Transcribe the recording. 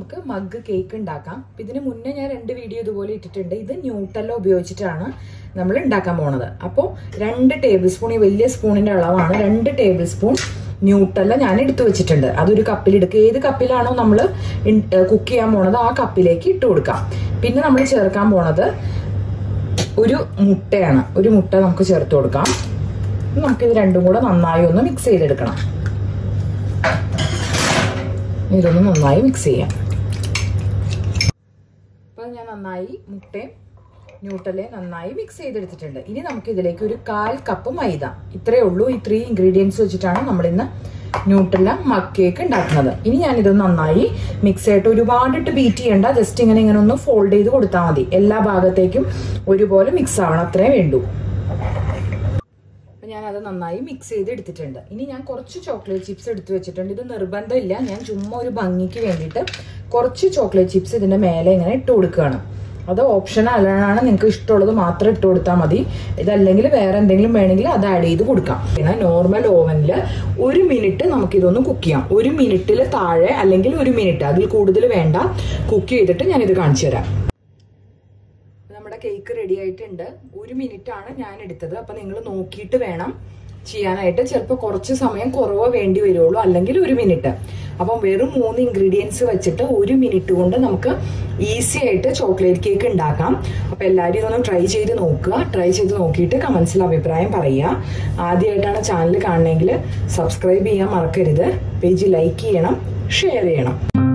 നമുക്ക് mug cake ഉണ്ടാക്കാം അപ്പൊ ഇതിന് മുന്നേ ഞാൻ രണ്ട് വീഡിയോ ഇതുപോലെ ഇട്ടിട്ടുണ്ട് ഇത് ന്യൂട്ടല്ല ഉപയോഗിച്ചിട്ടാണ് നമ്മൾ ഉണ്ടാക്കാൻ പോണത് അപ്പോൾ രണ്ട് ടേബിൾ സ്പൂൺ ഈ വലിയ സ്പൂണിന്റെ അളവാണ് രണ്ട് ടേബിൾ സ്പൂൺ ന്യൂട്ടല്ല ഞാൻ എടുത്തു വെച്ചിട്ടുണ്ട് അതൊരു കപ്പിൽ എടുക്കുക ഏത് കപ്പിലാണോ നമ്മൾ കുക്ക് ചെയ്യാൻ പോണത് ആ കപ്പിലേക്ക് ഇട്ട് കൊടുക്കാം പിന്നെ നമ്മൾ ചേർക്കാൻ പോണത് ഒരു മുട്ടയാണ് ഒരു മുട്ട നമുക്ക് ചേർത്ത് കൊടുക്കാം നമുക്കിത് രണ്ടും കൂടെ നന്നായി ഒന്ന് മിക്സ് ചെയ്തെടുക്കണം ഇതൊന്ന് നന്നായി മിക്സ് ചെയ്യാം അപ്പൊ ഞാൻ നന്നായി മുട്ടയും ന്യൂട്ടലയും നന്നായി മിക്സ് ചെയ്തെടുത്തിട്ടുണ്ട് ഇനി നമുക്ക് ഇതിലേക്ക് ഒരു കാൽ കപ്പ് മൈദ ഇത്രയേ ഉള്ളൂ ഈ ത്രീ ഇൻഗ്രീഡിയൻസ് വെച്ചിട്ടാണ് നമ്മൾ ഇന്ന് ന്യൂട്ടല്ല മക്ക് കേക്ക് ഉണ്ടാക്കുന്നത് ഇനി ഞാൻ ഇത് നന്നായി മിക്സ് ചെയ്തിട്ട് ഒരുപാടിട്ട് ബീറ്റ് ചെയ്യണ്ട ജസ്റ്റ് ഇങ്ങനെ ഇങ്ങനെ ഒന്ന് ഫോൾഡ് ചെയ്ത് കൊടുത്താൽ മതി എല്ലാ ഭാഗത്തേക്കും ഒരുപോലെ മിക്സ് ആവണം അത്രേ വേണ്ടൂ ഞാൻ അത് നന്നായി മിക്സ് ചെയ്ത് എടുത്തിട്ടുണ്ട് ഇനി ഞാൻ കുറച്ച് ചോക്ലേറ്റ് ചിപ്സ് എടുത്തു വെച്ചിട്ടുണ്ട് ഇത് നിർബന്ധമില്ല ഞാൻ ചുമ്മാ ഒരു ഭംഗിക്ക് വേണ്ടിയിട്ട് കുറച്ച് ചോക്ലേറ്റ് ചിപ്സ് ഇതിന്റെ മേലെ ഇങ്ങനെ ഇട്ട് കൊടുക്കുകയാണ് അത് ഓപ്ഷനല്ലാണ് നിങ്ങൾക്ക് ഇഷ്ടമുള്ളത് മാത്രം ഇട്ട് കൊടുത്താൽ മതി ഇതല്ലെങ്കിൽ വേറെ എന്തെങ്കിലും വേണമെങ്കിൽ അത് ആഡ് ചെയ്ത് കൊടുക്കാം പിന്നെ നോർമൽ ഓവനിൽ ഒരു മിനിറ്റ് നമുക്കിതൊന്ന് കുക്ക് ചെയ്യാം ഒരു മിനിറ്റിൽ താഴെ അല്ലെങ്കിൽ ഒരു മിനിറ്റ് അതിൽ കൂടുതൽ വേണ്ട കുക്ക് ചെയ്തിട്ട് ഞാനിത് കാണിച്ചു തരാം നമ്മുടെ കേക്ക് റെഡി ആയിട്ടുണ്ട് ഒരു മിനിറ്റ് ആണ് ഞാൻ എടുത്തത് അപ്പൊ നിങ്ങൾ നോക്കിയിട്ട് വേണം ചെയ്യാനായിട്ട് ചിലപ്പോൾ കുറച്ച് സമയം കുറവ് വേണ്ടി വരുള്ളൂ അല്ലെങ്കിൽ ഒരു മിനിറ്റ് അപ്പം വെറും മൂന്ന് ഇൻഗ്രീഡിയൻസ് വെച്ചിട്ട് ഒരു മിനിറ്റ് കൊണ്ട് നമുക്ക് ഈസി ആയിട്ട് ചോക്ലേറ്റ് കേക്ക് ഉണ്ടാക്കാം അപ്പൊ എല്ലാവരും ഇതൊന്ന് ട്രൈ ചെയ്ത് നോക്കുക ട്രൈ ചെയ്ത് നോക്കിയിട്ട് കമന്റ്സിൽ അഭിപ്രായം പറയുക ആദ്യമായിട്ടാണ് ചാനൽ കാണണമെങ്കിൽ സബ്സ്ക്രൈബ് ചെയ്യാൻ മറക്കരുത് പേജ് ലൈക്ക് ചെയ്യണം ഷെയർ ചെയ്യണം